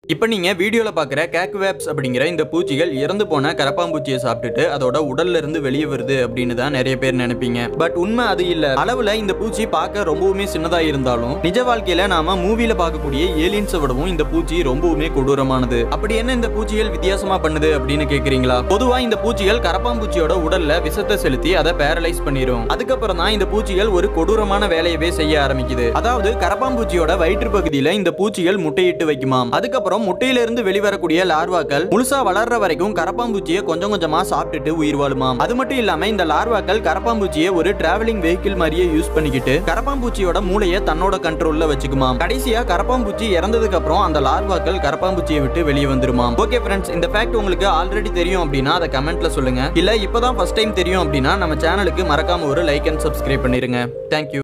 இப்போ நீங்க வீடியோல பார்க்குற கேக்வேப்ஸ் அப்படிங்கிற இந்த பூச்சிகள் இறந்து போன கரப்பாம்பூச்சியை சாப்பிட்டுட்டு அதோட உடல்ல இருந்து வெளியே வருது அப்படின்னு தான் நிறைய பேர் நினைப்பீங்க பட் உண்மை அது இல்ல அளவுல இந்த பூச்சி பார்க்க ரொம்பவுமே சின்னதா இருந்தாலும் நிஜ வாழ்க்கையில நாம மூவில பார்க்கக்கூடிய ஏலியன்ஸை விடவும் இந்த பூச்சி ரொம்பவுமே கொடூரமானது அப்படி என்ன இந்த பூச்சிகள் வித்தியாசமா பண்ணுது அப்படின்னு கேக்குறீங்களா பொதுவா இந்த பூச்சிகள் கரப்பாம்பூச்சியோட உடல்ல விஷத்தை செலுத்தி அதை பேரலைஸ் பண்ணிரும் அதுக்கப்புறம் தான் இந்த பூச்சிகள் ஒரு கொடூரமான வேலையவே செய்ய ஆரம்பிக்குது அதாவது கரப்பாம்பூச்சியோட வயிற்று பகுதியில இந்த பூச்சிகள் முட்டையிட்டு வைக்குமாம் அதுக்கப்புறம் முட்டையில இருந்து வெளிவரக்கூடிய லார்வாக்கள் முழுசா வளர்ற வரைக்கும் கரப்பாம்பூச்சியை கொஞ்சம் கொஞ்சமா சாப்பிட்டுட்டு உயிர் வாழுமாம் அது மட்டும் இல்லாம இந்த லார்வாக்கள் கரப்பாம்பூச்சியை ஒரு டிராவலிங் வெஹிக்கிள் மாதிரியே யூஸ் பண்ணிக்கிட்டு கரப்பாம்பூச்சியோட மூளையை தன்னோட கண்ட்ரோல்ல வச்சுக்குமாம் கடைசியா கரப்பாம்பூச்சி இறந்ததுக்கு அப்புறம் அந்த லார்வாக்கள் கரப்பாம்பூச்சியை விட்டு வெளியே வந்துருமாம் ஓகே ஃப்ரெண்ட்ஸ் இந்த ஃபேக்ட் உங்களுக்கு ஆல்ரெடி தெரியும் அப்படின்னா அதை கமெண்ட்ல சொல்லுங்க இல்ல இப்பதான் ஃபர்ஸ்ட் டைம் தெரியும் அப்படின்னா நம்ம சேனலுக்கு மறக்காம ஒரு லைக் அண்ட் சப்ஸ்கிரைப் பண்ணிருங்க தேங்க்யூ